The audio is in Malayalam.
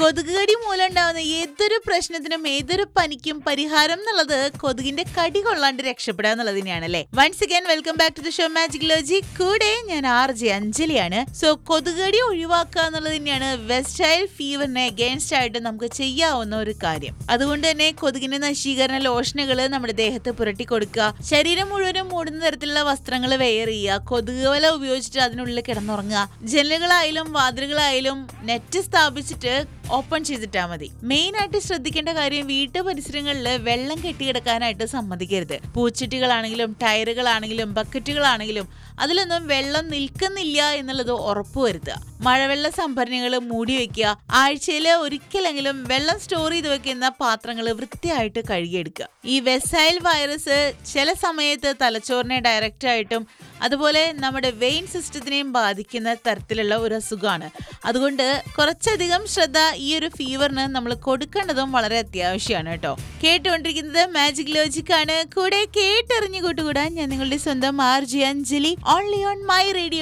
കൊതുക് കടി മൂലം ഉണ്ടാവുന്ന ഏതൊരു പ്രശ്നത്തിനും ഏതൊരു പനിക്കും പരിഹാരം എന്നുള്ളത് കൊതുകിന്റെ കടി കൊള്ളാണ്ട് രക്ഷപ്പെടുക എന്നുള്ളത് തന്നെയാണല്ലേ once again welcome back to the show magic ലോജി കൂടെ ഞാൻ ആർ ജെ അഞ്ജലിയാണ് സോ കൊതുക് കടി ഒഴിവാക്കുക എന്നുള്ളത് തന്നെയാണ് വെസ്റ്റൈൽ ഫീവറിനെ അഗേൻസ്റ്റ് ആയിട്ട് നമുക്ക് ചെയ്യാവുന്ന ഒരു കാര്യം അതുകൊണ്ട് തന്നെ കൊതുകിന്റെ നശീകരണ ലോഷനുകൾ നമ്മുടെ ദേഹത്ത് പുരട്ടി കൊടുക്കുക ശരീരം മുഴുവനും മൂടുന്ന തരത്തിലുള്ള വസ്ത്രങ്ങൾ വെയർ ചെയ്യുക കൊതുക് വല ഉപയോഗിച്ചിട്ട് അതിനുള്ളിൽ കിടന്നുറങ്ങുക ജനലുകളായാലും വാതിലുകളായാലും നെറ്റ് സ്ഥാപിച്ചിട്ട് ഓപ്പൺ ചെയ്തിട്ടാ മതി മെയിൻ ആയിട്ട് ശ്രദ്ധിക്കേണ്ട കാര്യം വീട്ടു പരിസരങ്ങളിൽ വെള്ളം കെട്ടിക്കിടക്കാനായിട്ട് സമ്മതിക്കരുത് പൂച്ചട്ടികളാണെങ്കിലും ടയറുകളാണെങ്കിലും ബക്കറ്റുകളാണെങ്കിലും അതിലൊന്നും വെള്ളം നിൽക്കുന്നില്ല എന്നുള്ളത് ഉറപ്പുവരുത്തുക മഴവെള്ള സംഭരണികൾ മൂടി വെക്കുക ആഴ്ചയിൽ ഒരിക്കലെങ്കിലും വെള്ളം സ്റ്റോർ ചെയ്ത് വെക്കുന്ന പാത്രങ്ങൾ വൃത്തിയായിട്ട് കഴുകിയെടുക്കുക ഈ വെസൈൽ വൈറസ് ചില സമയത്ത് തലച്ചോറിനെ ഡയറക്റ്റ് ആയിട്ടും അതുപോലെ നമ്മുടെ വെയിൻ സിസ്റ്റത്തിനെയും ബാധിക്കുന്ന തരത്തിലുള്ള ഒരു അസുഖമാണ് അതുകൊണ്ട് കുറച്ചധികം ശ്രദ്ധ ഈ ഒരു ഫീവറിന് നമ്മൾ കൊടുക്കേണ്ടതും വളരെ അത്യാവശ്യമാണ് കേട്ടോ കേട്ടുകൊണ്ടിരിക്കുന്നത് മാജിക് ലോജിക് ആണ് കൂടെ കേട്ടെറിഞ്ഞു കൂട്ടുകൂടാൻ ഞാൻ നിങ്ങളുടെ സ്വന്തം R J Anjali only on my radio